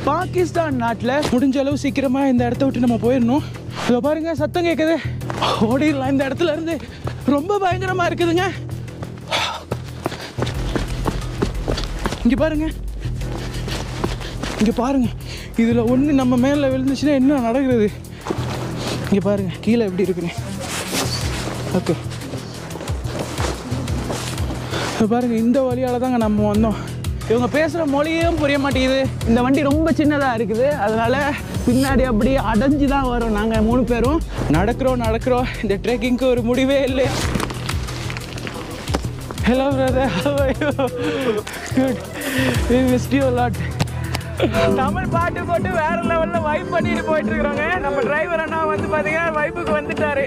பாகிஸ்தான் நாட்டில் முடிஞ்ச அளவு சீக்கிரமாக இந்த இடத்த விட்டு நம்ம போயிடணும் இதை பாருங்க சத்தம் கேட்குது ஓடிடலாம் இந்த இடத்துல இருந்து ரொம்ப பயங்கரமாக இருக்குதுங்க இங்கே பாருங்க இங்கே பாருங்க இதில் ஒன்று நம்ம மேலே விழுந்துச்சுன்னா என்ன நடக்கிறது இங்கே பாருங்க கீழே எப்படி இருக்குன்னு ஓகே இப்போ பாருங்க இந்த வழியால தாங்க நம்ம வந்தோம் இவங்க பேசுகிற மொழியும் புரிய மாட்டேங்குது இந்த வண்டி ரொம்ப சின்னதாக இருக்குது அதனால பின்னாடி அப்படியே அடைஞ்சு தான் வரோம் நாங்கள் மூணு பேரும் நடக்கிறோம் நடக்கிறோம் இந்த ட்ரெக்கிங்க்கு ஒரு முடிவே இல்லை hello brother good we missed you lot Tamil பாட்டு போட்டு வேற லெவல்ல வைப் பண்ணிட்டு போயிட்டு இருக்கிறோங்க நம்ம டிரைவர் அண்ணா வந்து பாத்தீங்கன்னா வைப்புக்கு வந்துட்டாரு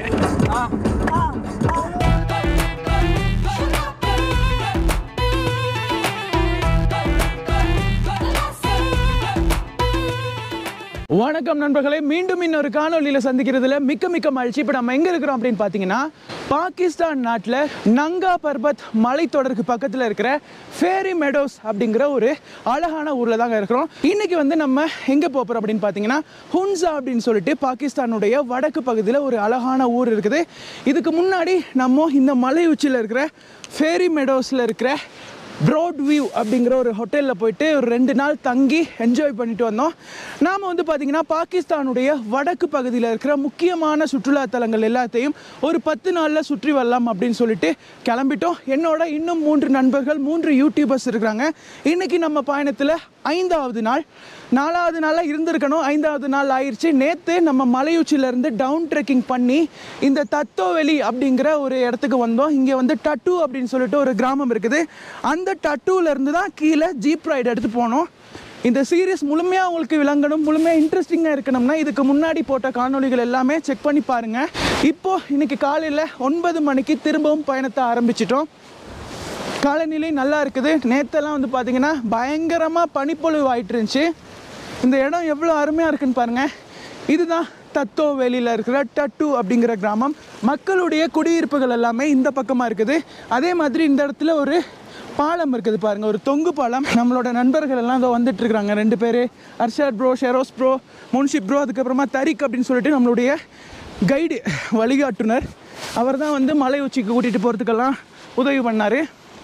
வணக்கம் நண்பர்களே மீண்டும் இன்னொரு காணொலியில் சந்திக்கிறதுல மிக்க மிக்க மகிழ்ச்சி இப்போ நம்ம எங்கே இருக்கிறோம் அப்படின்னு பார்த்தீங்கன்னா பாகிஸ்தான் நாட்டில் நங்கா பர்பத் மலைத்தொடருக்கு பக்கத்தில் இருக்கிற ஃபேரி மெடோஸ் அப்படிங்கிற ஒரு அழகான ஊரில் தாங்க இருக்கிறோம் இன்னைக்கு வந்து நம்ம எங்கே போகிறோம் அப்படின்னு பார்த்தீங்கன்னா ஹுன்சா அப்படின்னு சொல்லிட்டு பாகிஸ்தானுடைய வடக்கு பகுதியில் ஒரு அழகான ஊர் இருக்குது இதுக்கு முன்னாடி நம்ம இந்த மலை உச்சியில் இருக்கிற ஃபேரி மெடோஸில் இருக்கிற ப்ரோட் வியூ அப்படிங்கிற ஒரு ஹோட்டலில் போயிட்டு ஒரு ரெண்டு நாள் தங்கி என்ஜாய் பண்ணிட்டு வந்தோம் நாம் வந்து பார்த்திங்கன்னா பாகிஸ்தானுடைய வடக்கு பகுதியில் இருக்கிற முக்கியமான சுற்றுலா தலங்கள் எல்லாத்தையும் ஒரு பத்து நாளில் சுற்றி வரலாம் அப்படின்னு சொல்லிட்டு கிளம்பிட்டோம் என்னோட இன்னும் மூன்று நண்பர்கள் மூன்று யூடியூபர்ஸ் இருக்கிறாங்க இன்றைக்கி நம்ம பயணத்தில் ஐந்தாவது நாள் நாலாவது நாளாக இருந்திருக்கணும் ஐந்தாவது நாள் ஆயிடுச்சு நேற்று நம்ம மலையுச்சியிலேருந்து டவுன் ட்ரெக்கிங் பண்ணி இந்த தத்தோவெளி அப்படிங்கிற ஒரு இடத்துக்கு வந்தோம் இங்கே வந்து டட்டு அப்படின்னு சொல்லிட்டு ஒரு கிராமம் இருக்குது அந்த டட்டூலேருந்து தான் கீழே ஜீப் ரைடு எடுத்து போனோம் இந்த சீரியஸ் முழுமையாக உங்களுக்கு விளங்கணும் முழுமையாக இன்ட்ரெஸ்டிங்காக இருக்கணும்னா இதுக்கு முன்னாடி போட்ட காணொளிகள் எல்லாமே செக் பண்ணி பாருங்கள் இப்போ இன்னைக்கு காலையில் ஒன்பது மணிக்கு திரும்பவும் பயணத்தை ஆரம்பிச்சிட்டோம் காலநிலை நல்லா இருக்குது நேத்தெல்லாம் வந்து பார்த்தீங்கன்னா பயங்கரமாக பனிப்பொழிவு ஆயிட்டு இருந்துச்சு இந்த இடம் எவ்வளோ அருமையாக இருக்குன்னு பாருங்கள் இதுதான் தத்தோ வேலியில் இருக்கிற டட்டு அப்படிங்கிற கிராமம் மக்களுடைய குடியிருப்புகள் எல்லாமே இந்த பக்கமாக இருக்குது அதே மாதிரி இந்த இடத்துல ஒரு பாலம் இருக்குது பாருங்கள் ஒரு தொங்கு பாலம் நம்மளோட நண்பர்கள் எல்லாம் இதோ வந்துட்டு இருக்காங்க ரெண்டு பேர் Arshad bro Sheroz bro Munshif bro அதுக்கப்புறமா தரிக் அப்படின்னு சொல்லிட்டு நம்மளுடைய கைடு வழிகாட்டுனர் அவர் தான் வந்து மலை உச்சிக்கு கூட்டிகிட்டு போகிறதுக்கெல்லாம் உதவி பண்ணார்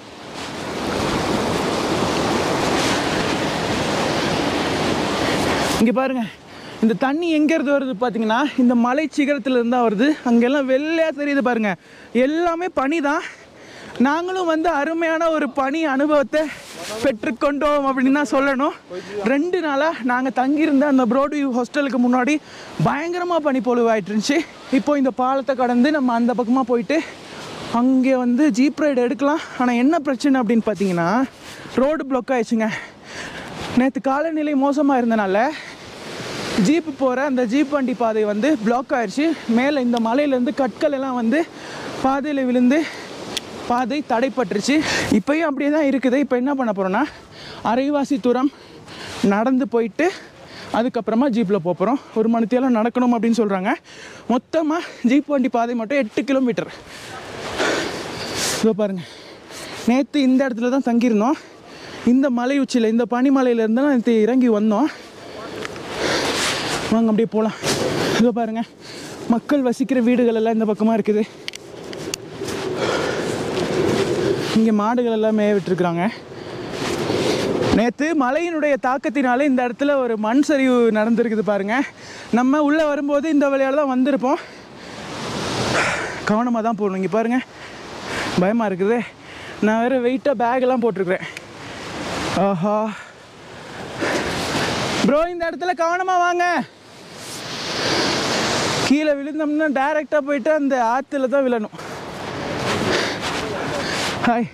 இங்கே பாருங்க இந்த தண்ணி எங்கேருந்து வருது பார்த்தீங்கன்னா இந்த மலை சிகரத்துல இருந்தா வருது அங்கெல்லாம் வெள்ளையாக தெரியுது பாருங்க எல்லாமே பனி தான் நாங்களும் வந்து அருமையான ஒரு பனி அனுபவத்தை பெற்றுக்கொண்டோம் அப்படின்னு தான் சொல்லணும் ரெண்டு நாளாக நாங்கள் தங்கியிருந்த அந்த ப்ரோடியூ ஹாஸ்டலுக்கு முன்னாடி பயங்கரமாக பனி பொழிவாயிட்டு இருந்துச்சு இப்போ இந்த பாலத்தை கடந்து நம்ம அந்த பக்கமாக போயிட்டு அங்கே வந்து ஜீப் ரைடு எடுக்கலாம் ஆனால் என்ன பிரச்சனை அப்படின்னு பார்த்தீங்கன்னா ரோடு பிளாக் ஆயிடுச்சுங்க நேற்று காலநிலை மோசமாக இருந்தனால ஜீப்பு போகிற அந்த ஜீப் வண்டி பாதை வந்து பிளாக் ஆயிடுச்சு மேலே இந்த மலையிலேருந்து கற்கள் எல்லாம் வந்து பாதையில் விழுந்து பாதை தடைப்பட்டுருச்சு இப்போயும் அப்படியே தான் இருக்குது இப்போ என்ன பண்ண போகிறோன்னா அரைவாசி தூரம் நடந்து போயிட்டு அதுக்கப்புறமா ஜீப்பில் போகிறோம் ஒரு மணித்தேலம் நடக்கணும் அப்படின்னு சொல்கிறாங்க மொத்தமாக ஜீப் வண்டி பாதை மட்டும் எட்டு கிலோமீட்டர் இதோ பாருங்க நேற்று இந்த இடத்துல தான் தங்கியிருந்தோம் இந்த மலை உச்சியில் இந்த பனிமலையிலேருந்து தான் நேற்று இறங்கி வந்தோம் வாங்க அப்படியே போகலாம் இதோ பாருங்க மக்கள் வசிக்கிற வீடுகள் எல்லாம் இந்த பக்கமாக இருக்குது இங்கே மாடுகள் எல்லாம் மேய விட்டுருக்குறாங்க நேற்று மழையினுடைய தாக்கத்தினால இந்த இடத்துல ஒரு மண் சரிவு நடந்திருக்குது பாருங்க நம்ம உள்ளே வரும்போது இந்த வழியால் தான் வந்திருப்போம் கவனமாக தான் போகணும் இங்கே பாருங்கள் பயமாக இருக்குது நான் வேறு வெயிட்டாக பேக்கெல்லாம் போட்டிருக்கிறேன் ஆஹா ப்ரோ இந்த இடத்துல கவனமாக வாங்க கீழே விழுந்தோம்னா டைரெக்டாக போயிட்டு அந்த ஆற்றுல தான் விழணும் ஹாய்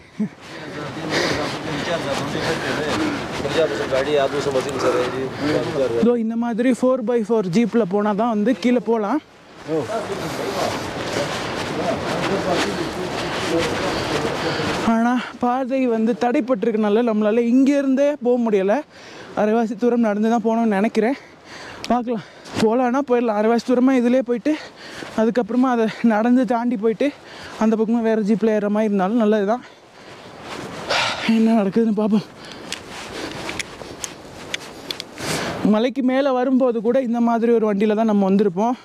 गाडी आजू समजतील सर இதோ இந்த மாதிரி ஃபோர் பை ஃபோர் ஜீப்பில் போனால் தான் வந்து கீழே போகலாம் ஆனால் பாதை வந்து தடைப்பட்டிருக்கனால நம்மளால் இங்கேருந்தே போக முடியலை அரைவாசி தூரம் நடந்து தான் போகணும்னு நினைக்கிறேன் பார்க்கலாம் போகலான்னா போயிடலாம் அரைவாசி தூரமாக இதிலே போயிட்டு அதுக்கப்புறமா அதை நடந்து தாண்டி போயிட்டு அந்த பக்கமாக வேறு ஜீப்பில் ஏறுற மாதிரி இருந்தாலும் நல்லது தான் என்ன நடக்குதுன்னு பார்ப்போம் மலைக்கு மேலே வரும்போது கூட இந்த மாதிரி ஒரு வண்டியில் தான் நம்ம வந்திருப்போம்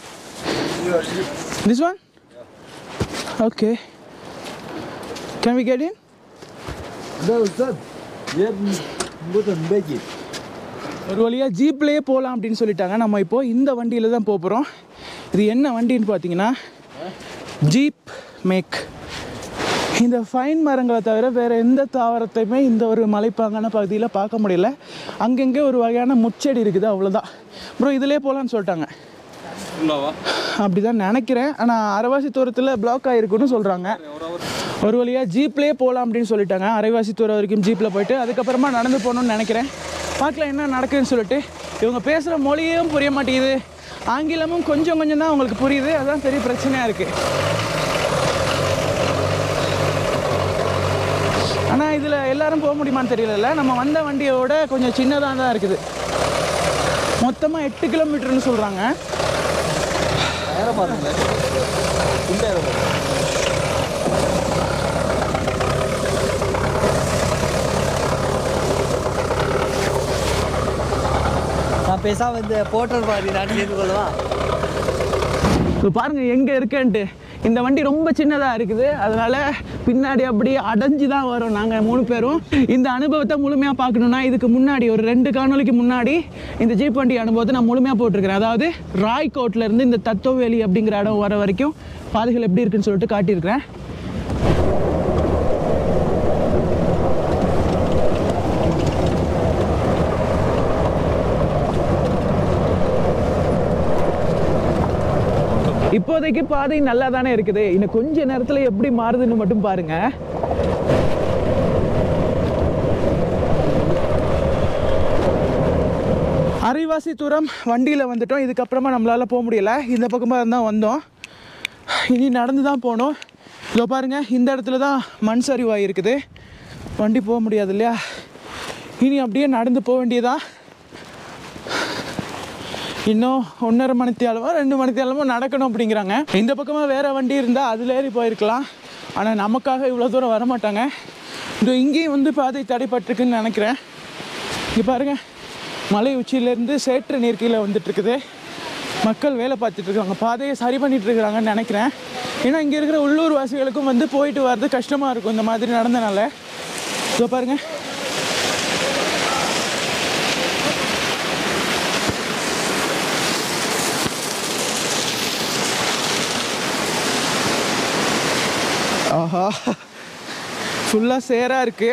this one okay can we get in لا استاذ يا ابني بطن باجي ஒரு வழியாக ஜீப்லேயே போகலாம் அப்படின்னு சொல்லிட்டாங்க நம்ம இப்போது இந்த வண்டியில் தான் போக போகிறோம் இது என்ன வண்டின்னு பார்த்தீங்கன்னா ஜீப் மேக் இந்த ஃபைன் மரங்களை தவிர வேறு எந்த தாவரத்தையுமே இந்த ஒரு மலைப்பாங்கான பகுதியில் பார்க்க முடியல அங்கங்கே ஒரு வகையான முச்செடி இருக்குது அவ்வளோதான் ப்ரோ இதிலே போகலான்னு சொல்லிட்டாங்க அப்படி தான் நினைக்கிறேன் ஆனால் அரைவாசி தூரத்தில் பிளாக் ஆகிருக்குன்னு சொல்கிறாங்க ஒரு வழியாக ஜீப்லேயே போகலாம் அப்படின்னு சொல்லிட்டாங்க அரைவாசி தூரம் வரைக்கும் ஜீப்பில் போயிட்டு அதுக்கப்புறமா நடந்து போகணும்னு நினைக்கிறேன் பார்க்கலாம் என்ன நடக்குதுன்னு சொல்லிட்டு இவங்க பேசுகிற மொழியும் புரிய மாட்டேங்குது ஆங்கிலமும் கொஞ்சம் கொஞ்சம் தான் அவங்களுக்கு புரியுது அதுதான் பெரிய பிரச்சனையாக இருக்குது ஆனால் இதில் எல்லாரும் போக முடியுமான்னு தெரியல நம்ம வந்த வண்டியோட கொஞ்சம் சின்னதாக தான் இருக்குது மொத்தமாக எட்டு கிலோமீட்டர்னு சொல்கிறாங்க நேரம் பாருங்க இந்த நேரம் பாருங்க நான் பேசாம இந்த போட்டர் பாதி நான் சேர்ந்து கொள்ளவா இப்போ பாருங்கள் எங்கே இருக்கேன்ட்டு இந்த வண்டி ரொம்ப சின்னதாக இருக்குது அதனால பின்னாடி அப்படியே அடைஞ்சு தான் வரும் நாங்கள் மூணு பேரும் இந்த அனுபவத்தை முழுமையாக பார்க்கணுன்னா இதுக்கு முன்னாடி ஒரு ரெண்டு காணொலிக்கு முன்னாடி இந்த ஜீப் வண்டி அனுபவத்தை நான் முழுமையாக போட்டிருக்கிறேன் அதாவது ராய்கோட்ல இருந்து இந்த தத்துவவேலி அப்படிங்கிற இடம் வர வரைக்கும் பாதைகள் எப்படி இருக்குன்னு சொல்லிட்டு காட்டியிருக்கிறேன் இப்போதைக்கு பாதை நல்லா தானே இருக்குது இன்னும் கொஞ்ச நேரத்தில் எப்படி மாறுதுன்னு மட்டும் பாருங்க அரைவாசி தூரம் வண்டியில் வந்துட்டோம் இதுக்கப்புறமா நம்மளால் போக முடியல இந்த பக்கமாக இருந்தால் வந்தோம் இனி நடந்து தான் போகணும் இதோ பாருங்க இந்த இடத்துல தான் மண் சரிவாக இருக்குது வண்டி போக முடியாது இல்லையா இனி அப்படியே நடந்து போக வேண்டியதா இன்னும் ஒன்றரை மணித்தியாலமோ ரெண்டு மணித்தியாலமோ நடக்கணும் அப்படிங்கிறாங்க இந்த பக்கமாக வேறு வண்டி இருந்தால் அதில் ஏறி போயிருக்கலாம் ஆனால் நமக்காக இவ்வளோ தூரம் வர மாட்டாங்க இதோ இங்கேயும் வந்து பாதை தடைப்பட்டிருக்குன்னு நினைக்கிறேன் இங்கே பாருங்க மலை உச்சியிலேருந்து சேற்று நீர் கீழே வந்துட்டு இருக்குது மக்கள் வேலை பார்த்துட்டு இருக்காங்க பாதையை சரி பண்ணிட்டு இருக்கிறாங்கன்னு நினைக்கிறேன் ஏன்னா இங்கே இருக்கிற உள்ளூர் வாசிகளுக்கும் வந்து போயிட்டு வர்றது கஷ்டமாக இருக்கும் இந்த மாதிரி நடந்தனால இதோ பாருங்க ஆஹா ஃபுல்லாக சேராக இருக்குது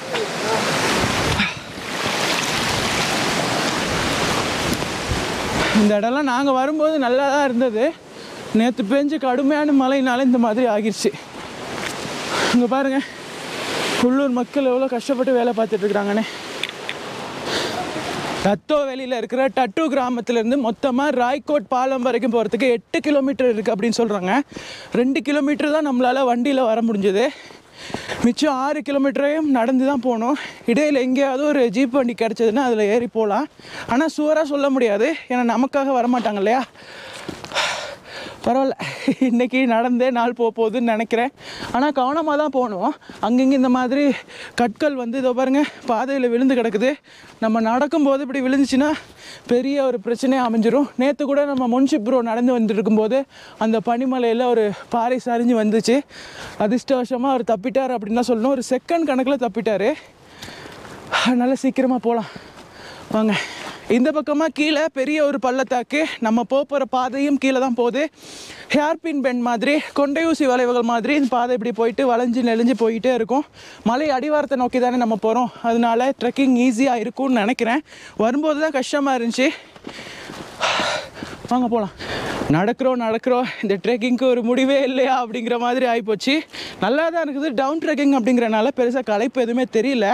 இந்த இடம்லாம் நாங்கள் வரும்போது நல்லா தான் இருந்தது நேற்று பெஞ்ச கடுமையான மழைனால இந்த மாதிரி ஆகிருச்சு இங்கே பாருங்க உள்ளூர் மக்கள் எவ்வளோ கஷ்டப்பட்டு வேலை பார்த்துட்டு இருக்கிறாங்கன்னு ரத்தோ வெளியில் இருக்கிற டட்டு கிராமத்துலேருந்து மொத்தமாக ராய்கோட் பாலம் வரைக்கும் போகிறதுக்கு எட்டு கிலோமீட்டர் இருக்குது அப்படின்னு சொல்கிறாங்க ரெண்டு கிலோமீட்டர் தான் நம்மளால் வண்டியில் வர முடிஞ்சது மிச்சம் ஆறு கிலோமீட்டரையும் நடந்து தான் போகணும் இடையில் எங்கேயாவது ஒரு ஜீப் வண்டி கிடச்சதுன்னா அதில் ஏறி போகலாம் ஆனால் சுவராக சொல்ல முடியாது ஏன்னா நமக்காக வரமாட்டாங்க இல்லையா பரவாயில்ல இன்றைக்கி நடந்தே நாள் போக போகுதுன்னு நினைக்கிறேன் ஆனால் கவனமாக தான் போகணும் அங்கங்கே இந்த மாதிரி கற்கள் வந்து இதோ பாருங்க பாதையில் விழுந்து கிடக்குது நம்ம நடக்கும்போது இப்படி விழுந்துச்சுன்னா பெரிய ஒரு பிரச்சனையாக அமைஞ்சிரும் நேற்று கூட நம்ம முன்ஷிப் ப்ரோ நடந்து வந்துட்டு இருக்கும்போது அந்த பனிமலையில் ஒரு பாறை சரிஞ்சு வந்துச்சு அதிர்ஷ்டவசமாக அவர் தப்பிட்டார் அப்படின்னு தான் சொல்லணும் ஒரு செகண்ட் கணக்கில் தப்பிட்டார் அதனால் சீக்கிரமாக போகலாம் வாங்க இந்த பக்கமாக கீழே பெரிய ஒரு பள்ளத்தாக்கு நம்ம போக போகிற பாதையும் கீழே தான் போகுது ஹேர்பின் பெண்ட் மாதிரி கொண்டை ஊசி வளைவுகள் மாதிரி இந்த பாதை இப்படி போயிட்டு வளைஞ்சு நெளிஞ்சு போயிட்டே இருக்கும் மலை அடிவாரத்தை நோக்கி தானே நம்ம போகிறோம் அதனால ட்ரெக்கிங் ஈஸியாக இருக்கும்னு நினைக்கிறேன் வரும்போது தான் கஷ்டமாக இருந்துச்சு வாங்க போகலாம் நடக்கிறோம் நடக்கிறோம் இந்த ட்ரெக்கிங்க்கு ஒரு முடிவே இல்லையா அப்படிங்கிற மாதிரி ஆகிப்போச்சு நல்லா தான் இருக்குது டவுன் ட்ரெக்கிங் அப்படிங்கிறனால பெருசாக களைப்பு எதுவுமே தெரியல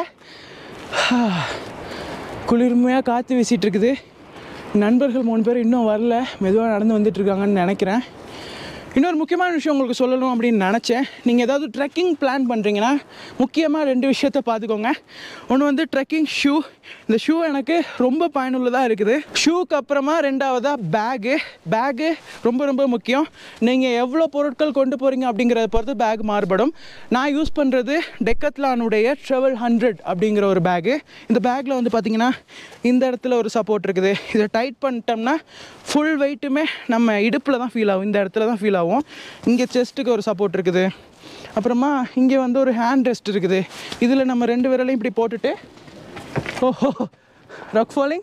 குளிர்மையாக காற்று வீசிட்டு இருக்குது நண்பர்கள் மூணு பேர் இன்னும் வரல மெதுவாக நடந்து வந்துட்டு இருக்காங்கன்னு நினைக்கிறேன் இன்னொரு முக்கியமான விஷயம் உங்களுக்கு சொல்லணும் அப்படின்னு நினச்சேன் நீங்கள் ஏதாவது ட்ரெக்கிங் பிளான் பண்ணுறீங்கன்னா முக்கியமாக ரெண்டு விஷயத்த பார்த்துக்கோங்க ஒன்று வந்து ட்ரெக்கிங் ஷூ இந்த ஷூ எனக்கு ரொம்ப பயனுள்ளதாக இருக்குது ஷூக்கு அப்புறமா ரெண்டாவதாக பேகு பேகு ரொம்ப ரொம்ப முக்கியம் நீங்கள் எவ்வளோ பொருட்கள் கொண்டு போகிறீங்க அப்படிங்கிறத பொறுத்து பேக் மாறுபடும் நான் யூஸ் பண்ணுறது டெக்கத்லானுடைய ட்ரெவல் ஹண்ட்ரட் அப்படிங்கிற ஒரு பேகு இந்த பேக்கில் வந்து பார்த்திங்கன்னா இந்த இடத்துல ஒரு சப்போர்ட் இருக்குது இதை டைட் பண்ணிட்டோம்னா ஃபுல் வெயிட்டுமே நம்ம இடுப்பில் தான் ஃபீல் ஆகும் இந்த இடத்துல தான் ஃபீல் ஆகும் இங்கே செஸ்ட்டுக்கு ஒரு சப்போர்ட் இருக்குது அப்புறமா இங்கே வந்து ஒரு ஹேண்ட் ரெஸ்ட் இருக்குது இதில் நம்ம ரெண்டு விரலையும் இப்படி போட்டுட்டு ஓஹோ ரக் ஃபாலிங்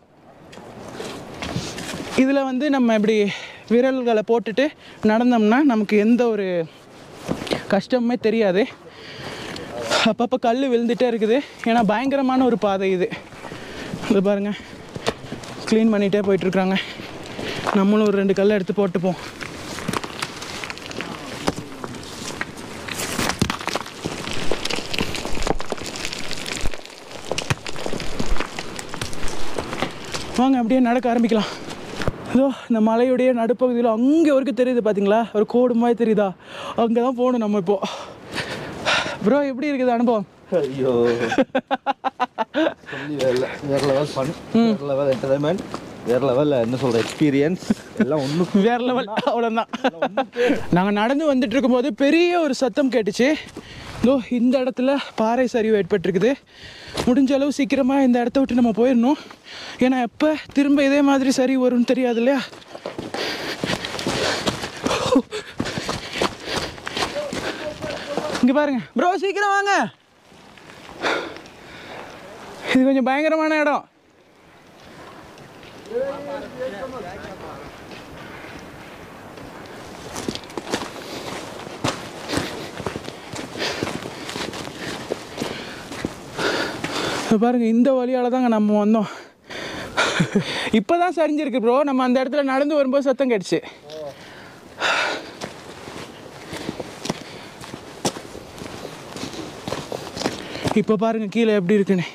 இதில் வந்து நம்ம இப்படி விரல்களை போட்டுட்டு நடந்தோம்னா நமக்கு எந்த ஒரு கஷ்டமுமே தெரியாது அப்பப்போ கல் விழுந்துட்டே இருக்குது ஏன்னா பயங்கரமான ஒரு பாதை இது இது பாருங்கள் க்ளீன் பண்ணிகிட்டே போயிட்டுருக்குறாங்க நம்மளும் ஒரு ரெண்டு கல்லை எடுத்து போட்டுப்போம் வாங்க அப்படியே நடக்க ஆரம்பிக்கலாம் இதோ இந்த மலையுடைய நடுப்பகுதியில் அங்கே வரைக்கும் தெரியுது பார்த்தீங்களா ஒரு கோடு மாதிரி தெரியுதா அங்கே தான் போகணும் நம்ம இப்போ ப்ரோ எப்படி இருக்குது அனுபவம் ஐயோ சொல்லி வேற வேற லெவல் ஃபன் வேற லெவல் என்டர்டைன்மெண்ட் வேற லெவல் என்ன சொல்ற எக்ஸ்பீரியன்ஸ் எல்லாம் ஒன்றுக்கு வேற லெவல் அவ்வளோதான் நாங்கள் நடந்து வந்துட்டு இருக்கும்போது பெரிய ஒரு சத்தம் கேட்டுச்சு இதோ இந்த இடத்துல பாறை சரிவு ஏற்பட்டிருக்குது முடிஞ்ச அளவு சீக்கிரமாக இந்த இடத்த விட்டு நம்ம போயிடணும் ஏன்னா எப்போ திரும்ப இதே மாதிரி சரி வரும்னு தெரியாது இல்லையா இங்கே பாருங்க ப்ரோ சீக்கிரம் வாங்க இது கொஞ்சம் பயங்கரமான இடம் இப்ப பாருங்க இந்த வழியால தாங்க நம்ம வந்தோம் இப்போ தான் சரிஞ்சிருக்கு ப்ரோ நம்ம அந்த இடத்துல நடந்து வரும்போது சத்தம் கேட்டுச்சு இப்போ பாருங்க கீழே எப்படி இருக்குன்னு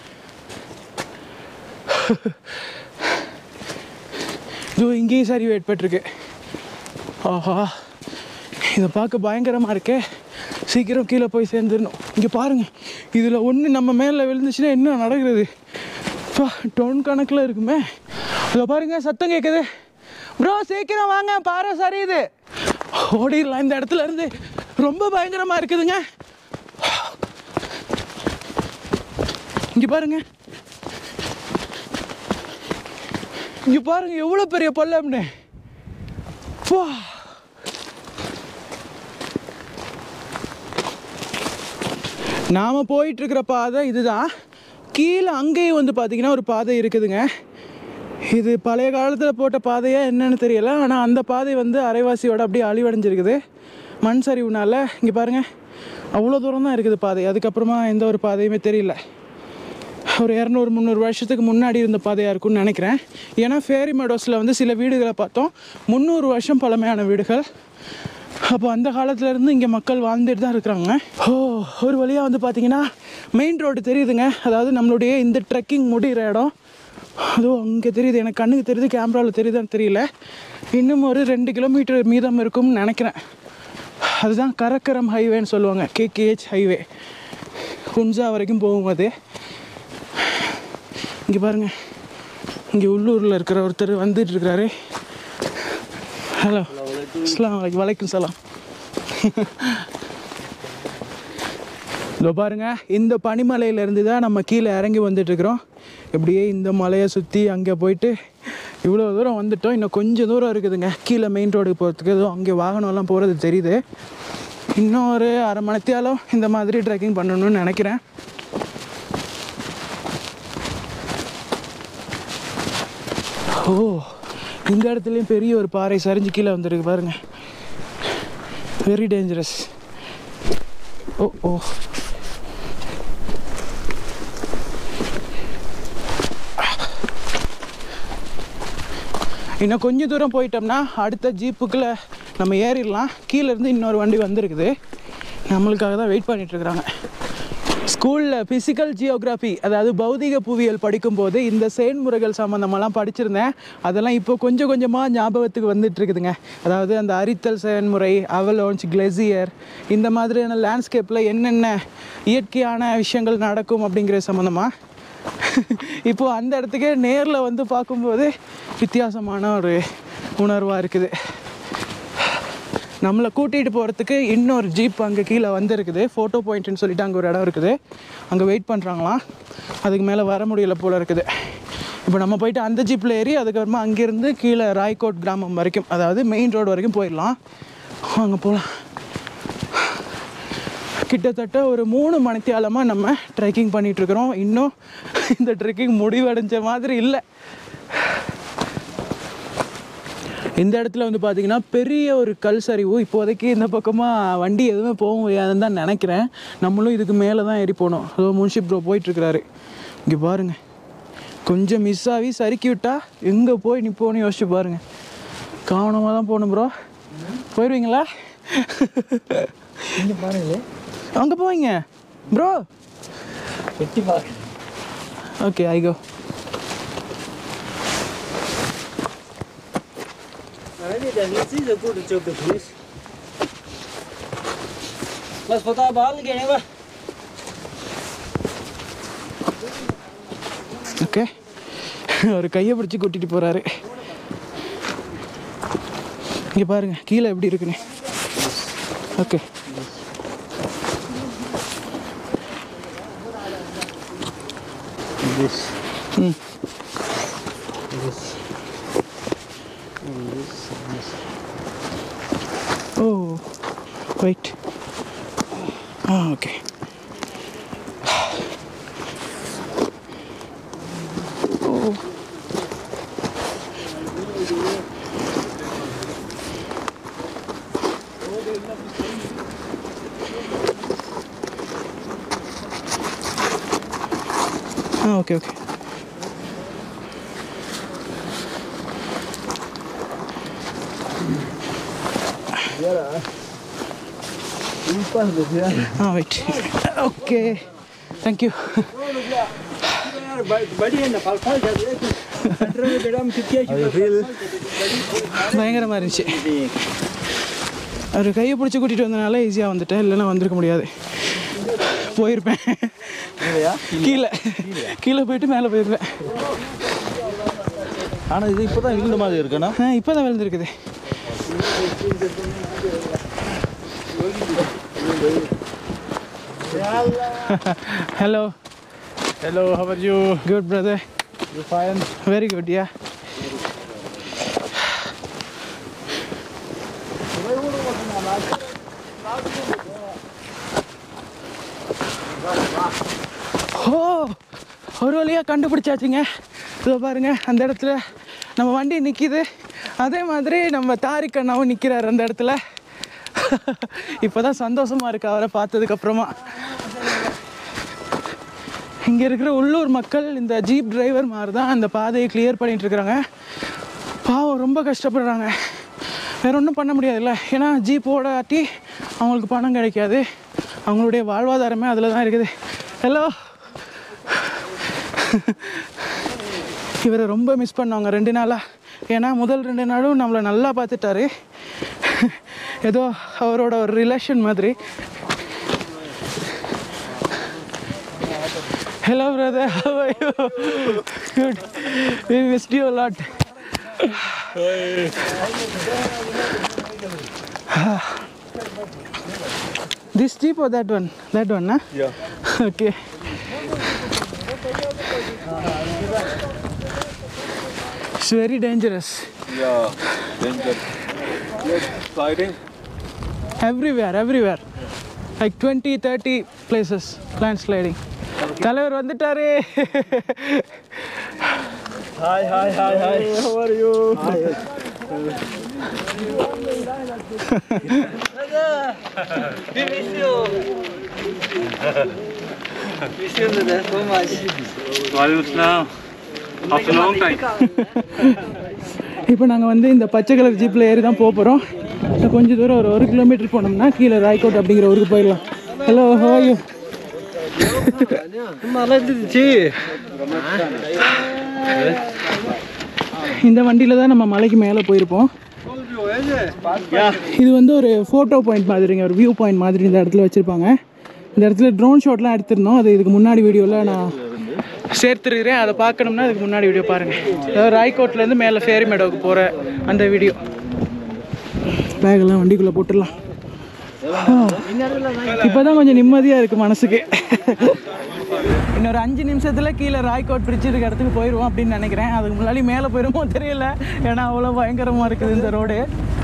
இதோ இங்கேயும் சரி ஏற்பட்டிருக்கு ஆஹா இதை பார்க்க பயங்கரமாக இருக்கே சீக்கிரம் கீழே போய் சேர்ந்துடணும் இங்கே பாருங்க இதில் ஒன்று நம்ம மேலே விழுந்துச்சுன்னா என்ன நடக்கிறது பா டொன் கணக்கில் இருக்குமே இதை பாருங்க சத்தம் கேட்குது ப்ரோ சீக்கிரம் வாங்க பாறை சரியுது ஓடிடலாம் இந்த இடத்துல இருந்து ரொம்ப பயங்கரமாக இருக்குதுங்க இங்கே பாருங்க இங்கே பாருங்க எவ்வளோ பெரிய பள்ளம்னு வா நாம் போயிட்டுருக்கிற பாதை இதுதான் கீழே அங்கேயும் வந்து பார்த்திங்கன்னா ஒரு பாதை இருக்குதுங்க இது பழைய காலத்தில் போட்ட பாதையா என்னன்னு தெரியல ஆனால் அந்த பாதை வந்து அரைவாசியோட அப்படியே அழிவடைஞ்சிருக்குது மண் சரிவுனால இங்கே பாருங்கள் அவ்வளோ தூரம் தான் இருக்குது பாதை அதுக்கப்புறமா எந்த ஒரு பாதையுமே தெரியல ஒரு இரநூறு முந்நூறு வருஷத்துக்கு முன்னாடி இருந்த பாதையாக இருக்கும்னு நினைக்கிறேன் ஏன்னா ஃபேரி மெடோஸில் வந்து சில வீடுகளை பார்த்தோம் முந்நூறு வருஷம் பழமையான வீடுகள் அப்போ அந்த காலத்துல இருந்து இங்கே மக்கள் வாழ்ந்துட்டு தான் இருக்கிறாங்க ஓ ஒரு வழியாக வந்து பார்த்தீங்கன்னா மெயின் ரோடு தெரியுதுங்க அதாவது நம்மளுடைய இந்த ட்ரெக்கிங் முடிகிற இடம் அதுவும் அங்கே தெரியுது எனக்கு கண்ணுக்கு தெரியுது கேமராவில் தெரியுதான்னு தெரியல இன்னும் ஒரு ரெண்டு கிலோமீட்டர் மீதம் இருக்கும்னு நினைக்கிறேன் அதுதான் கரக்கரம் ஹைவேன்னு சொல்லுவாங்க கேகேஹெச் ஹைவே குன்சா வரைக்கும் போகும் அது இங்கே பாருங்க இங்கே உள்ளூரில் இருக்கிற ஒருத்தர் வந்துட்டு இருக்கிறாரு ஹலோ அஸ்லாம் வலைக்கும் வலைக்கும் சலாம் இதோ பாருங்க இந்த பனிமலையிலேருந்து தான் நம்ம கீழே இறங்கி வந்துட்டு இருக்கிறோம் இப்படியே இந்த மலையை சுற்றி அங்கே போயிட்டு இவ்வளோ தூரம் வந்துட்டோம் இன்னும் கொஞ்சம் தூரம் இருக்குதுங்க கீழே மெயின் ரோடுக்கு போகிறதுக்கு எதுவும் அங்கே வாகனம்லாம் போகிறது தெரியுது இன்னும் ஒரு அரை மணித்தியாலும் இந்த மாதிரி ட்ரெக்கிங் பண்ணணும்னு நினைக்கிறேன் ஓ இந்த இடத்துலையும் பெரிய ஒரு பாறை சரிஞ்சு கீழே வந்திருக்கு பாருங்க வெரி டேஞ்சரஸ் ஓ ஓ இன்னும் கொஞ்சம் தூரம் போயிட்டோம்னா அடுத்த ஜீப்புக்குள்ள நம்ம ஏறிடலாம் கீழே இருந்து இன்னொரு வண்டி வந்திருக்குது நம்மளுக்காக தான் வெயிட் பண்ணிட்டு இருக்கிறாங்க ஸ்கூலில் ஃபிசிக்கல் ஜியோகிராஃபி அதாவது பௌதிக புவியியல் படிக்கும்போது இந்த செயல்முறைகள் சம்மந்தமெல்லாம் படிச்சிருந்தேன் அதெல்லாம் இப்போ கொஞ்சம் கொஞ்சமாக ஞாபகத்துக்கு வந்துட்டு இருக்குதுங்க அதாவது அந்த அரித்தல் செயல்முறை அவலோன்ச் கிளெசியர் இந்த மாதிரியான லேண்ட்ஸ்கேப்பில் என்னென்ன இயற்கையான விஷயங்கள் நடக்கும் அப்படிங்கிற சம்மந்தமாக இப்போ அந்த இடத்துக்கே நேரில் வந்து பார்க்கும்போது வித்தியாசமான ஒரு உணர்வாக இருக்குது நம்மளை கூட்டிகிட்டு போகிறதுக்கு இன்னொரு ஜீப் அங்கே கீழே வந்திருக்குது ஃபோட்டோ பாயிண்ட்னு சொல்லிட்டு அங்கே ஒரு இடம் இருக்குது அங்கே வெயிட் பண்ணுறாங்களாம் அதுக்கு மேலே வர முடியல போல் இருக்குது இப்போ நம்ம போயிட்டு அந்த ஜீப்பில் ஏறி அதுக்கப்புறமா அங்கேருந்து கீழே ராய்கோட் கிராமம் வரைக்கும் அதாவது மெயின் ரோடு வரைக்கும் போயிடலாம் அங்கே போகலாம் கிட்டத்தட்ட ஒரு மூணு மணித்தியாலமாக நம்ம ட்ரெக்கிங் பண்ணிகிட்ருக்குறோம் இன்னும் இந்த ட்ரெக்கிங் முடிவடைஞ்ச மாதிரி இல்லை இந்த இடத்துல வந்து பார்த்தீங்கன்னா பெரிய ஒரு கல் சரிவு இப்போதைக்கு இந்த பக்கமாக வண்டி எதுவுமே போக முடியாதுன்னு தான் நினைக்கிறேன் நம்மளும் இதுக்கு மேலே தான் ஏறி போகணும் அதோ முன்ஷிப் ப்ரோ போயிட்டுருக்கிறாரு இங்கே பாருங்கள் கொஞ்சம் மிஸ் ஆகி சறுக்கி விட்டா எங்கே போய் நிற்போன்னு யோசிச்சு பாருங்க கவனமாக தான் போகணும் ப்ரோ போயிடுவீங்களா இங்கே பாருங்களே அங்கே போவீங்க ப்ரோ எட்டி பார்க்க okay I go This is a good job, please. बस पता बाल गिरने बा ஓகே ஒரு கையை பிடிச்சி கூட்டிகிட்டு போகிறாரு இங்கே பாருங்க கீழே எப்படி இருக்குன்னு okay This. Hmm This. Oh wait ah okay oh ah okay okay ऊपर देखिए ஆ வெயிட் ஓகே தேங்க்யூ बड़ी है ना फल फल जाते हैं सेंटर में बेड़ा में कितनी है फील பயங்கரமாக இருந்துச்சு அவர் கையை பிடிச்சி கூட்டிகிட்டு வந்தனால ஈஸியாக வந்துட்டேன் இல்லைன்னா வந்திருக்க முடியாது போயிருப்பேன் கீழே கீழே போயிட்டு மேலே போயிருப்பேன் ஆனால் இது இப்போ தான் விழுந்த மாதிரி இருக்குண்ணா ஆ இப்போ தான் விழுந்திருக்குது hello Hello, how are you? Good brother You fine? Very good yeah ஓ ஒரு வழியாக கண்டுபிடிச்சாச்சுங்க இதோ பாருங்க அந்த இடத்துல நம்ம வண்டி நிற்கிது அதே மாதிரி நம்ம தாரிக் அண்ணாவும் நிற்கிறார் அந்த இடத்துல இப்போ தான் சந்தோஷமாக இருக்கு அவரை பார்த்ததுக்கப்புறமா இங்கே இருக்கிற உள்ளூர் மக்கள் இந்த ஜீப் டிரைவர் மாதிரி தான் அந்த பாதையை கிளியர் பண்ணிட்டு இருக்கிறாங்க பாவம் ரொம்ப கஷ்டப்படுறாங்க வேற ஒன்றும் பண்ண முடியாதுல்ல ஏன்னா ஜீப் ஓடாட்டி அவங்களுக்கு பணம் கிடைக்காது அவங்களுடைய வாழ்வாதாரமே அதில் தான் இருக்குது ஹலோ இவரை ரொம்ப மிஸ் பண்ணவங்க ரெண்டு நாளாக ஏன்னா முதல் ரெண்டு நாளும் நம்மளை நல்லா பார்த்துட்டாரு ஏதோ அவரோட ஒரு ரிலேஷன் மாதிரி Hello, brother. How are you? Good. We missed you a lot. this jeep or that one? That one, huh? Yeah. Okay. It's very dangerous. Yeah. Danger. Yes, sliding. Everywhere, everywhere. Like 20, 30 places, landsliding. தலைவர் வந்துட்டாரு Hi, hi, hi, hi. How are you? Hi. we miss you. miss you brother, so much. Walaikum salam. After a long time. இப்போ நாங்கள் வந்து இந்த பச்சை colour ஜீப்பில் ஏறி தான் போக போகிறோம் இன்னும் கொஞ்சம் தூரம் ஒரு ஒரு கிலோமீட்டர் போனோம்னா கீழே ராய்கோட் அப்படிங்கிற ஊருக்கு போயிடலாம் ஹலோ ஹோ யூ இந்த வண்டியில் தான் நம்ம மலைக்கு மேலே போயிருப்போம் இது வந்து ஒரு ஃபோட்டோ பாயிண்ட் மாதிரிங்க ஒரு வியூ பாயிண்ட் மாதிரி இந்த இடத்துல வச்சுருப்பாங்க இந்த இடத்துல ட்ரோன் ஷாட்லாம் எடுத்திருந்தோம் அது இதுக்கு முன்னாடி வீடியோவில் நான் சேர்த்துருக்கிறேன் அதை பார்க்கணும்னா அதுக்கு முன்னாடி வீடியோ பாருங்கள் அதாவது ராய்கோட்லேருந்து மேலே ஃபேரி மேடோவுக்கு போகிற அந்த வீடியோ பேக்கெல்லாம் வண்டிக்குள்ளே போட்டுடலாம் இப்போ தான் கொஞ்சம் நிம்மதியாக இருக்குது மனசுக்கு இன்னொரு அஞ்சு நிமிஷத்தில் கீழே ராய்கோட் பிரிட்ஜ் இருக்க இடத்துக்கு போயிடுவோம் அப்படின்னு நினைக்கிறேன் அதுக்கு முன்னாடி மேலே போயிடுமோ தெரியல ஏன்னா அவ்வளோ பயங்கரமாக இருக்குது இந்த ரோடு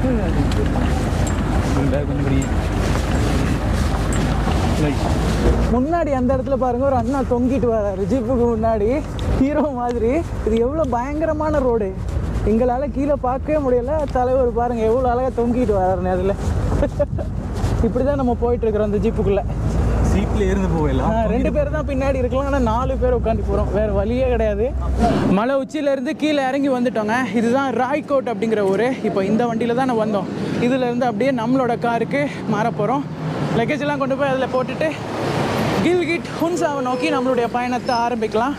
முன்னாடி அந்த இடத்துல பாருங்க ஒரு அண்ணா தொங்கிட்டு வராரு ஜீப்புக்கு முன்னாடி ஹீரோ மாதிரி இது எவ்வளோ பயங்கரமான ரோடு எங்களால் கீழே பார்க்கவே முடியல தலைவர் பாருங்க எவ்வளோ அழகாக தொங்கிட்டு வராருன்னு அதில் இப்படி தான் நம்ம போயிட்டு இருக்கிறோம் அந்த ஜீப்புக்குள்ளே சீட்ல இருந்து போகலாம் ஆ, ரெண்டு பேர் தான் பின்னாடி இருக்கலாம் ஆனால் நாலு பேர் உட்காந்து போகிறோம் வேறு வழியே கிடையாது மலை உச்சியிலேருந்து கீழே இறங்கி வந்துட்டோங்க இதுதான் ராய்கோட் அப்படிங்கிற ஊர் இப்போ இந்த வண்டியில் தான் நான் வந்தோம் இதிலேருந்து அப்படியே நம்மளோட காருக்கு மாற போகிறோம் லக்கேஜ் எல்லாம் கொண்டு போய் அதில் போட்டுட்டு கில்கிட் ஹுன்சாவை நோக்கி நம்மளுடைய பயணத்தை ஆரம்பிக்கலாம்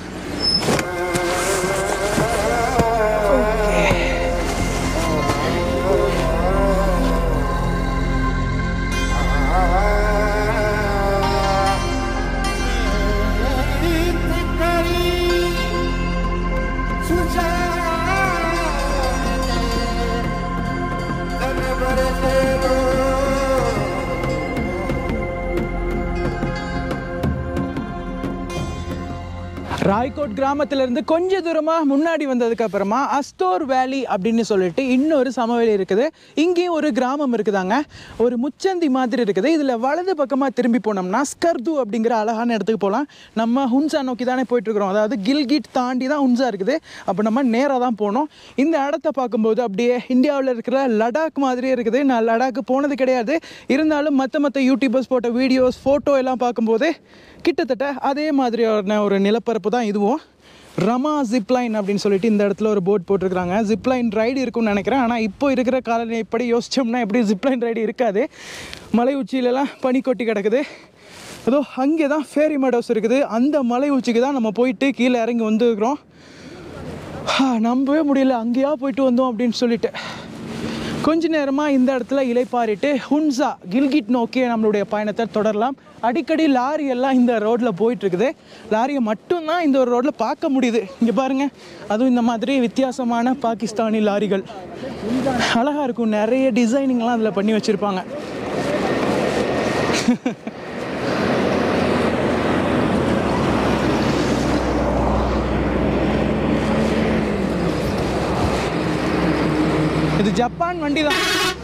ராய்கோட் கிராமத்துல இருந்து கொஞ்ச தூரமா முன்னாடி வந்ததுக்கு அப்புறமா அஸ்தோர் வேலி அப்படின்னு சொல்லிட்டு இன்னொரு சமவெளி இருக்குது இங்கேயும் ஒரு கிராமம் இருக்குதாங்க ஒரு முச்சந்தி மாதிரி இருக்குது இதுல வலது பக்கமா திரும்பி போனோம்னா ஸ்கர்து அப்படிங்கிற அழகான இடத்துக்கு போகலாம் நம்ம ஹுன்சா நோக்கி தானே போயிட்டு இருக்கிறோம் அதாவது கில்கிட் தாண்டி தான் ஹுன்சா இருக்குது அப்போ நம்ம நேராக தான் போனோம் இந்த இடத்த பார்க்கும்போது அப்படியே இந்தியாவில் இருக்கிற லடாக் மாதிரியே இருக்குது நான் லடாக் போனது கிடையாது இருந்தாலும் மற்ற மற்ற யூடியூபர்ஸ் போட்ட வீடியோஸ் ஃபோட்டோ எல்லாம் பார்க்கும்போது கிட்டத்தட்ட அதே மாதிரியான ஒரு நிலப்பரப்பு தான் இதுவும் ரமா ஜிப்லைன் அப்படின்னு சொல்லிட்டு இந்த இடத்துல ஒரு போட் போட்டிருக்காங்க ஜிப்லைன் ரைடு இருக்கும்னு நினைக்கிறேன் ஆனால் இப்போ இருக்கிற காலநிலை இப்படி யோசிச்சோம்னா எப்படி ஜிப்லைன் ரைடு இருக்காது மலை உச்சியிலலாம் பனி கொட்டி கிடக்குது அதோ அங்கே தான் ஃபேரி மெடோஸ் இருக்குது அந்த மலை உச்சிக்கு தான் நம்ம போயிட்டு கீழே இறங்கி வந்துருக்குறோம் ஆ, நம்பவே முடியல அங்கேயா போயிட்டு வந்தோம் அப்படின்னு சொல்லிட்டு கொஞ்ச நேரமாக இந்த இடத்துல இலைப்பாரிட்டு ஹுன்சா கில்கிட் நோக்கி நம்மளுடைய பயணத்தை தொடரலாம் அடிக்கடி லாரி எல்லாம் இந்த ரோட்டில் போயிட்டு இருக்குது லாரியை மட்டும்தான் இந்த ஒரு ரோட்டில் பார்க்க முடியுது இங்கே பாருங்க அதுவும் இந்த மாதிரி வித்தியாசமான பாகிஸ்தானி லாரிகள் அழகாக இருக்கும் நிறைய டிசைனிங்லாம் அதில் பண்ணி வச்சுருப்பாங்க இது ஜப்பான் வண்டி தான்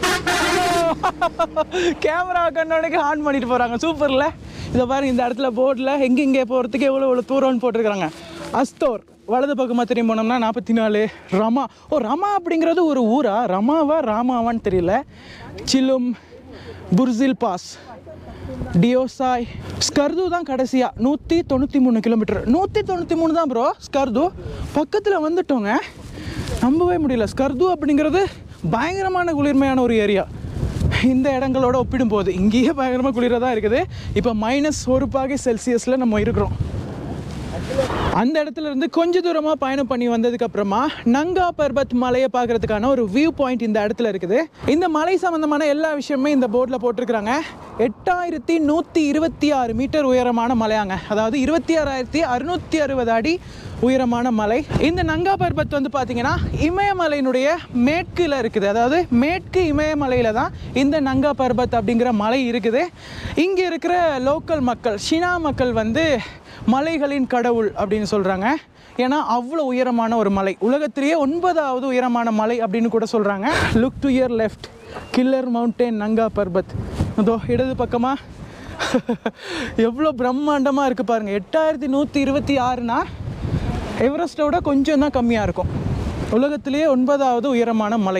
கேமரா கண்ணோடக்கு ஆன் பண்ணிட்டு போகிறாங்க சூப்பரில் இதை பாருங்க இந்த இடத்துல போர்டில் எங்கெங்கே போகிறதுக்கு எவ்வளோ எவ்வளோ தூரம்னு போட்டிருக்கிறாங்க அஸ்தோர் வலது பக்கமாக திரும்பி போனோம்னா நாற்பத்தி நாலு ரமா ஓ ரமா அப்படிங்கிறது ஒரு ஊரா ரமாவா ராமாவான்னு தெரியல சிலும் புர்சில் பாஸ் டியோசாய் ஸ்கர்து தான் கடைசியா நூற்றி தொண்ணூற்றி மூணு கிலோமீட்டர் நூற்றி தொண்ணூற்றி மூணு தான் ப்ரோ ஸ்கர்து பக்கத்தில் வந்துட்டோங்க நம்பவே முடியல ஸ்கர்து அப்படிங்கிறது பயங்கரமான குளிர்மையான ஒரு ஏரியா இந்த இடங்களோட ஒப்பிடும்போது இங்கேயே பயங்கரமாக குளிராக தான் இருக்குது இப்போ மைனஸ் ஒரு பாகை செல்சியஸில் நம்ம இருக்கிறோம் அந்த இடத்துல இருந்து கொஞ்ச தூரமாக பயணம் பண்ணி வந்ததுக்கு அப்புறமா நங்கா பர்பத் மலையை பார்க்கறதுக்கான ஒரு வியூ பாயிண்ட் இந்த இடத்துல இருக்குது இந்த மலை சம்பந்தமான எல்லா விஷயமுமே இந்த போர்டில் போட்டிருக்கிறாங்க எட்டாயிரத்தி நூற்றி இருபத்தி ஆறு மீட்டர் உயரமான மலையாங்க அதாவது இருபத்தி ஆறாயிரத்தி அறுநூத்தி அறுபது அடி உயரமான மலை இந்த நங்கா பர்பத் வந்து பார்த்தீங்கன்னா இமயமலையினுடைய மேற்கில் இருக்குது அதாவது மேற்கு இமயமலையில தான் இந்த நங்கா பர்பத் அப்படிங்கிற மலை இருக்குது இங்கே இருக்கிற லோக்கல் மக்கள் ஷினா மக்கள் வந்து மலைகளின் கடவுள் அப்படின்னு சொல்கிறாங்க ஏன்னா அவ்வளோ உயரமான ஒரு மலை உலகத்திலேயே ஒன்பதாவது உயரமான மலை அப்படின்னு கூட சொல்கிறாங்க look to your left killer mountain Nanga Parbat அதோ இடது பக்கமாக எவ்வளோ பிரம்மாண்டமாக இருக்குது பாருங்கள் எட்டாயிரத்தி நூற்றி இருபத்தி ஆறுனா எவரெஸ்ட்டை விட கொஞ்சம் தான் கம்மியாக இருக்கும் உலகத்திலேயே ஒன்பதாவது உயரமான மலை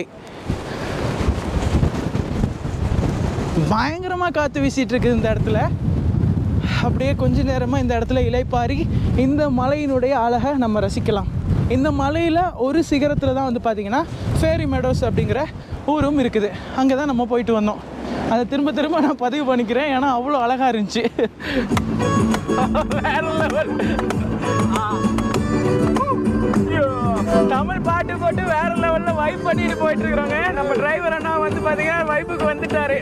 பயங்கரமாக காற்று வீசிட்டு இருக்குது இந்த இடத்துல அப்படியே கொஞ்ச நேரமாக இந்த இடத்துல இலைப்பாரி இந்த மலையினுடைய அழகை நம்ம ரசிக்கலாம் இந்த மலையில் ஒரு சிகரத்தில் தான் வந்து பார்த்திங்கன்னா ஃபேரி மெடோஸ் அப்படிங்கிற ஊரும் இருக்குது அங்கே தான் நம்ம போயிட்டு வந்தோம் அதை திரும்ப திரும்ப நான் பதிவு பண்ணிக்கிறேன் ஏன்னா அவ்வளோ அழகாக இருந்துச்சு வேற லெவல் தமிழ் பாட்டு போட்டு வேற லெவல்ல வைப் பண்ணிட்டு போயிட்டு இருக்கிறோங்க நம்ம டிரைவர் அண்ணா வந்து பாத்தீங்கன்னா வைப்புக்கு வந்துட்டாரு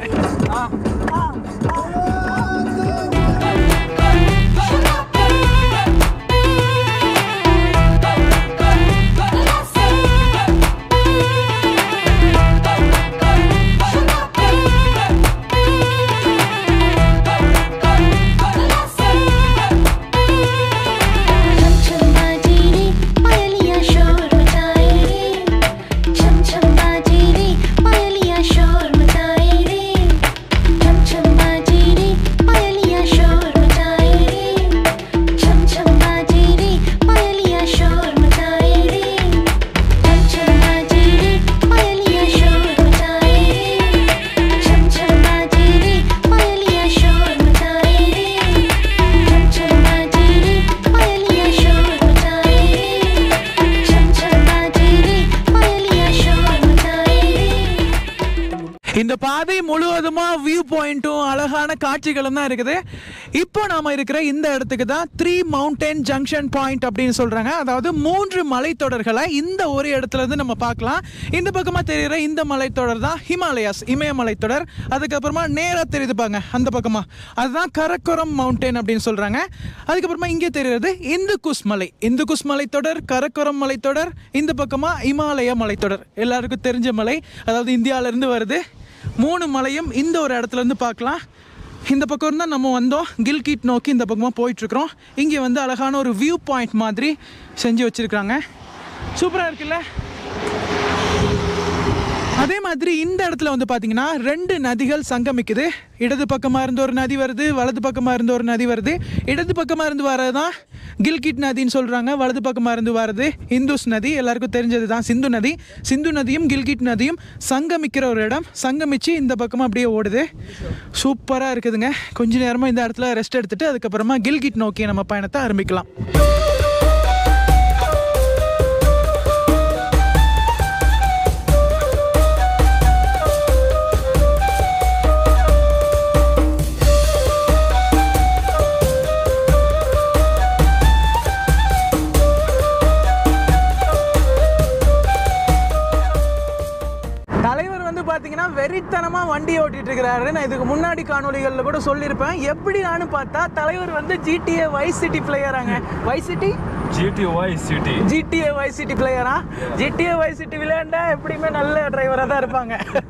छम छम बाजे रे पायलिया शोर मचाए रे छम छम बाजे रे पायलिया शोर मचाए रे छम छम बाजे रे पायलिया शोर मचाए रे छम छम बाजे रे पायलिया शोर मचाए रे छम छम बाजे रे पायलिया शोर मचाए रे छम छम बाजे रे पायलिया शोर मचाए रे छम छम बाजे रे पायलिया शोर मचाए रे छम छम बाजे रे पायलिया शोर मचाए रे இந்த பாதை முழுவதுமா வியூ பாயிண்ட்டும் அழகான காட்சிகளும் தான் இருக்குது இப்போ நாம இருக்கிற இந்த இடத்துக்கு தான் த்ரீ மவுண்டன் ஜங்ஷன் பாயிண்ட் அப்படின்னு சொல்றாங்க அதாவது மூன்று மலைத்தொடர்களை இந்த ஒரு இடத்துல இருந்து நம்ம பார்க்கலாம் இந்த பக்கமா தெரியுற இந்த மலைத்தொடர் தான் ஹிமாலயாஸ் இமயமலைத்தொடர் அதுக்கப்புறமா நேரா தெரியுது பாங்க அந்த பக்கமா அதுதான் கரக்கோரம் மவுண்டன் அப்படின்னு சொல்றாங்க அதுக்கப்புறமா இங்கே தெரியுறது இந்துகுஸ் மலை இந்துகுஸ் மலைத்தொடர் கரக்கோரம் மலைத்தொடர் இந்த பக்கமா இமாலய மலைத்தொடர் எல்லாருக்கும் தெரிஞ்ச மலை அதாவது இந்தியால இருந்து வருது மூணு மலையும் இந்த ஒரு இடத்துல இருந்து பார்க்கலாம் இந்த பக்கம் தான் நம்ம வந்தோம் கில்கிட் நோக்கி இந்த பக்கமாக போயிட்டுருக்குறோம் இங்கே வந்து அழகான ஒரு வியூ பாயிண்ட் மாதிரி செஞ்சு வச்சுருக்காங்க சூப்பராக இருக்குல்ல அதே மாதிரி இந்த இடத்துல வந்து பார்த்தீங்கன்னா ரெண்டு நதிகள் சங்கமிக்குது இடது பக்கமாக இருந்து ஒரு நதி வருது வலது பக்கமாக இருந்து ஒரு நதி வருது இடது பக்கமாக இருந்து வரது தான் கில்கிட் நதின்னு சொல்கிறாங்க வலது பக்கமாக இருந்து வர்றது இந்துஸ் நதி எல்லாருக்கும் தெரிஞ்சது தான் சிந்து நதி சிந்து நதியும் கில்கிட் நதியும் சங்கமிக்கிற ஒரு இடம் சங்கமிச்சு இந்த பக்கமாக அப்படியே ஓடுது சூப்பராக இருக்குதுங்க கொஞ்ச நேரமாக இந்த இடத்துல ரெஸ்ட் எடுத்துட்டு அதுக்கப்புறமா கில்கிட் நோக்கி நம்ம பயணத்தை ஆரம்பிக்கலாம் தலைவர் வந்து பார்த்தீங்கன்னா வெறித்தனமா வண்டி ஓட்டிட்டு இருக்கிறாரு நான் இதுக்கு முன்னாடி காணொளிகளில் கூட சொல்லியிருப்பேன் எப்படி நானும் பார்த்தா தலைவர் வந்து ஜிடிஏ வைஸ் சிட்டி பிளேயராங்க Vice City GTY city. GTA Vice City பிளேயரா ஜிடிஏ வைஸ் சிட்டி விளையாண்டா எப்படியுமே நல்ல டிரைவராக தான் இருப்பாங்க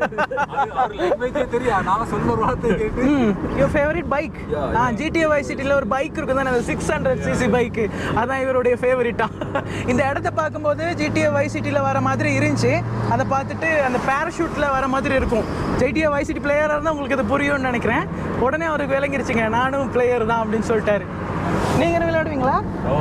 your favourite bike ah GTA Vice சிட்டியில் ஒரு பைக் இருக்கும் தானே சிக்ஸ் ஹண்ட்ரட் சிசி பைக்கு அதான் இவருடைய ஃபேவரட்டா இந்த இடத்த பார்க்கும்போது ஜிடிஏ வைஸ் சிட்டியில் வர மாதிரி இருந்துச்சு அதை பார்த்துட்டு அந்த பேராஷூட்டில் வர மாதிரி இருக்கும் ஜிடிஏ வைஸ் சிட்டி பிளேயராக இருந்தால் உங்களுக்கு அது புரியும்னு நினைக்கிறேன் உடனே அவருக்கு விளங்கிருச்சுங்க நானும் பிளேயர் தான் அப்படின்னு சொல்லிட்டாரு நீங்கள் என்ன விளையாடுவீங்களா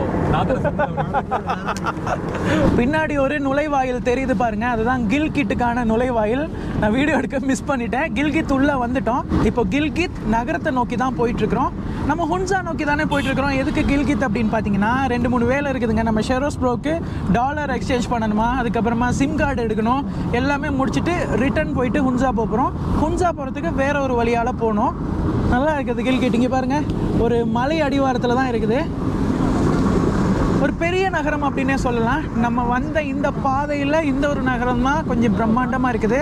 பின்னாடி ஒரு நுழைவாயில் தெரியுது பாருங்க அதுதான் கில்கிட்டுக்கான நுழைவாயில் நான் வீடியோ எடுக்க மிஸ் பண்ணிட்டேன் கில்கித் உள்ள வந்துட்டோம் இப்போ கில்கித் நகரத்தை நோக்கி தான் போயிட்டு இருக்கிறோம் நம்ம ஹுன்சா நோக்கி தானே போயிட்டு இருக்கிறோம் எதுக்கு கில்கித் அப்படின்னு பார்த்தீங்கன்னா ரெண்டு மூணு வேலை இருக்குதுங்க நம்ம ஷெரோஸ் ப்ரோக்கு டாலர் எக்ஸ்சேஞ்ச் பண்ணணுமா அதுக்கப்புறமா சிம் கார்டு எடுக்கணும் எல்லாமே முடிச்சுட்டு ரிட்டர்ன் போயிட்டு ஹுன்சா போகிறோம் ஹுன்சா போகிறதுக்கு வேற ஒரு வழியால் போகணும் நல்லா இருக்குது கில்கிட் இங்கே பாருங்க ஒரு மலை அடிவாரத்தில் தான் இருக்குது ஒரு பெரிய நகரம் அப்படின்னே சொல்லலாம் நம்ம வந்த இந்த பாதையில் இந்த ஒரு நகரம் தான் கொஞ்சம் பிரம்மாண்டமாக இருக்குது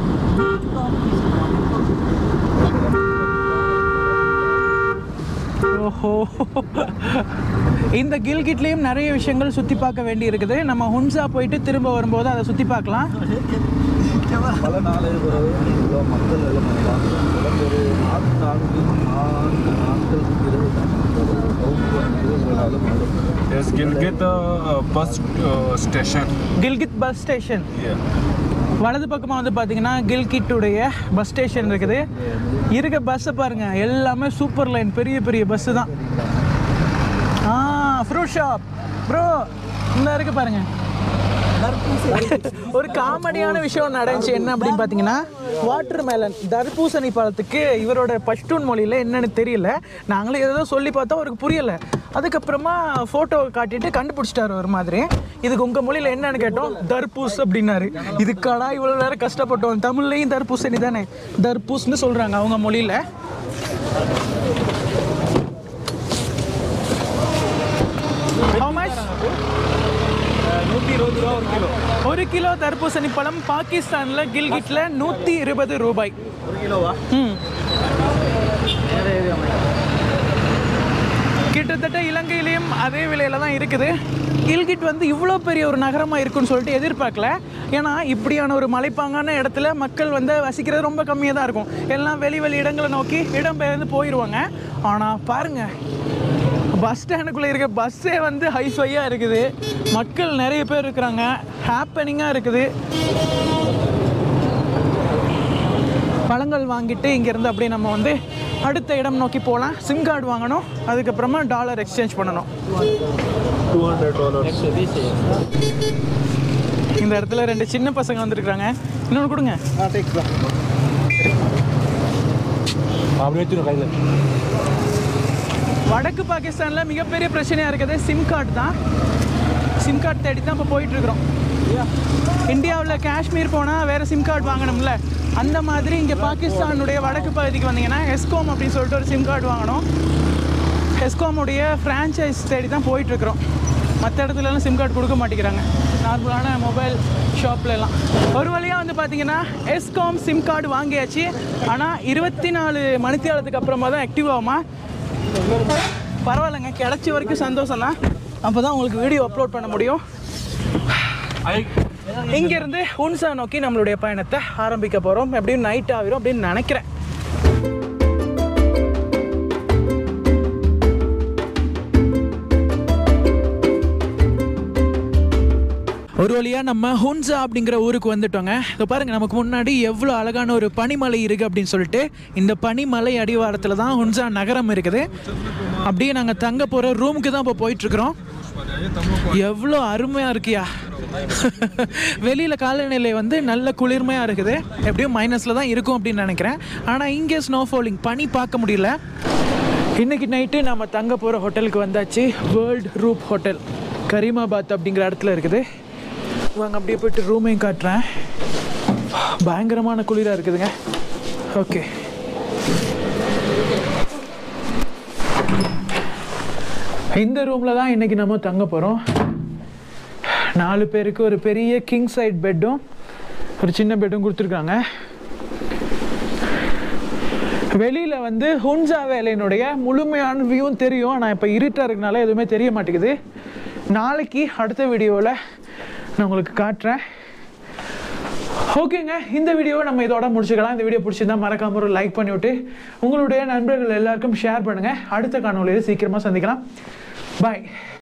ஓஹோ இந்த கில்கிட்லேயும் நிறைய விஷயங்கள் சுற்றி பார்க்க வேண்டி இருக்குது நம்ம ஹுன்சா போயிட்டு திரும்ப வரும்போது அதை சுற்றி பார்க்கலாம் பல நாளை உறவு இவ்வளோ மக்கள் எல்லாம் வரலாம் ஒரு நான்கு நான்கு நான்கு நாட்களுக்கு பிறகு தான் வகுப்பு வந்து உங்களால் மாறும் Yes, Gilgit uh, bus uh, station. Gilgit bus station Yeah. வலது பக்கமாக வந்து பார்த்தீங்கன்னா கில்கிட்டுடைய பஸ் ஸ்டேஷன் இருக்குது இருக்க பஸ்ஸை பாருங்க எல்லாமே சூப்பர் லைன் பெரிய பெரிய பஸ்ஸு தான் ஆ ஃப்ரூட் ஷாப் ப்ரோ இந்த இருக்கு பாருங்க ஒரு காமெடியான விஷயம் நடந்துச்சு என்ன அப்படின்னு பார்த்தீங்கன்னா வாட்டர் மேலன் தர்பூசணி பழத்துக்கு இவரோட பஷ்டூன் மொழியில் என்னன்னு தெரியல நாங்களும் ஏதோ சொல்லி பார்த்தோம் அவருக்கு புரியலை அதுக்கப்புறமா ஃபோட்டோ காட்டிட்டு கண்டுபிடிச்சிட்டாரு ஒரு மாதிரி இதுக்கு உங்கள் மொழியில் என்னன்னு கேட்டோம் தர்பூஸ் அப்படின்னாரு இதுக்காடா இவ்வளோ நேரம் கஷ்டப்பட்டோம் தமிழ்லையும் தர்பூசணி தானே தர்பூஸ்னு சொல்கிறாங்க அவங்க மொழியில் How much? நூற்றி இருபது ரூபா ஒரு கிலோ ஒரு கிலோ தர்பூசணி பழம் பாகிஸ்தானில் கில்கிட்ல நூற்றி இருபது ரூபாய் ஒரு கிலோவா ம் வேறு ஏரியா கிட்டத்தட்ட இலங்கையிலையும் அதே விலையில தான் இருக்குது கில்கிட் வந்து இவ்வளோ பெரிய ஒரு நகரமாக இருக்குன்னு சொல்லிட்டு எதிர்பார்க்கல ஏன்னா இப்படியான ஒரு மலைப்பாங்கான இடத்துல மக்கள் வந்து வசிக்கிறது ரொம்ப கம்மியாக தான் இருக்கும் எல்லாம் வெளி வெளி இடங்களை நோக்கி இடம்பெயர்ந்து போயிடுவாங்க ஆனால் பாருங்க பஸ் ஸ்டாண்டுக்குள்ளே இருக்க பஸ்ஸே வந்து ஹைஃபையாக இருக்குது மக்கள் நிறைய பேர் இருக்கிறாங்க ஹாப்பனிங்காக இருக்குது பழங்கள் வாங்கிட்டு இங்கேருந்து அப்படியே நம்ம வந்து அடுத்த இடம் நோக்கி போகலாம் சிம் கார்டு வாங்கணும் அதுக்கப்புறமா டாலர் எக்ஸ்சேஞ்ச் பண்ணணும் டூ ஹண்ட்ரட் டாலர்ஸ் இந்த இடத்துல ரெண்டு சின்ன பசங்க வந்திருக்காங்க இன்னொன்று கொடுங்க ஆ டேக்ஸ் தான் அப்படி வச்சுருவோம் கையில் வடக்கு பாகிஸ்தானில் மிகப்பெரிய பிரச்சனையாக இருக்குது சிம் கார்டு தான் சிம் கார்டு தேடி தான் இப்போ போயிட்டுருக்குறோம் இந்தியாவில் காஷ்மீர் போனால் வேறு சிம் கார்டு வாங்கணும்ல அந்த மாதிரி இங்கே பாகிஸ்தானுடைய வடக்கு பகுதிக்கு வந்தீங்கன்னா எஸ்கோம் அப்படின்னு சொல்லிட்டு ஒரு சிம் கார்டு வாங்கணும் எஸ்கோமுடைய ஃப்ரான்ச்சைஸ் தேடி தான் போயிட்டுருக்குறோம் மற்ற இடத்துலலாம் சிம் கார்டு கொடுக்க மாட்டேங்கிறாங்க நார்மலான மொபைல் ஷாப்லலாம் ஒரு வழியாக வந்து பார்த்தீங்கன்னா எஸ்காம் சிம் கார்டு வாங்கியாச்சு ஆனால் இருபத்தி நாலு மணித்தியாலத்துக்கு அப்புறமா தான் ஆக்டிவ் ஆகுமா பரவாயில்லைங்க கிடைச்ச வரைக்கும் சந்தோஷம் தான் அப்போ தான் உங்களுக்கு வீடியோ அப்லோட் பண்ண முடியும் இங்கேருந்து உன்சா நோக்கி நம்மளுடைய பயணத்தை ஆரம்பிக்க போகிறோம் எப்படியும் நைட் ஆகிரும் அப்படின்னு நினைக்கிறேன் ஒரு வழியாக நம்ம ஹுன்சா அப்படிங்கிற ஊருக்கு வந்துட்டோங்க இப்போ பாருங்கள் நமக்கு முன்னாடி எவ்வளோ அழகான ஒரு பனிமலை இருக்குது அப்படின்னு சொல்லிட்டு இந்த பனிமலை அடிவாரத்தில் தான் ஹுன்சா நகரம் இருக்குது அப்படியே நாங்கள் தங்க போகிற ரூமுக்கு தான் இப்போ போயிட்டுருக்குறோம் எவ்வளோ அருமையாக இருக்கியா வெளியில் காலநிலை வந்து நல்ல குளிர்மையாக இருக்குது எப்படியும் மைனஸில் தான் இருக்கும் அப்படின்னு நினைக்கிறேன் ஆனால் இங்கே ஸ்னோஃபாலிங் பனி பார்க்க முடியல இன்னைக்கு நைட்டு நம்ம தங்க போகிற ஹோட்டலுக்கு வந்தாச்சு வேர்ல்ட் ரூப் ஹோட்டல் கரீமாபாத் அப்படிங்கிற இடத்துல இருக்குது வாங்க அப்படியே போயிட்டு ரூமையும் காட்டுறேன் பயங்கரமான குளிராக இருக்குதுங்க ஓகே இந்த ரூமில் தான் இன்றைக்கி நம்ம தங்க போகிறோம் நாலு பேருக்கு ஒரு பெரிய கிங் சைட் பெட்டும் ஒரு சின்ன பெட்டும் கொடுத்துருக்காங்க வெளியில் வந்து ஹுன்சா வேலையினுடைய முழுமையான வியூவும் தெரியும் ஆனால் இப்போ இருட்டாக இருக்கனால எதுவுமே தெரிய மாட்டேங்குது நாளைக்கு அடுத்த வீடியோவில் நான் உங்களுக்கு காட்டுறேன் ஓகேங்க இந்த வீடியோவை நம்ம இதோட முடிச்சுக்கலாம் இந்த வீடியோ பிடிச்சிருந்தா மறக்காம ஒரு லைக் பண்ணிவிட்டு உங்களுடைய நண்பர்கள் எல்லாருக்கும் ஷேர் பண்ணுங்கள் அடுத்த காணொலியில் சீக்கிரமாக சந்திக்கலாம் பாய்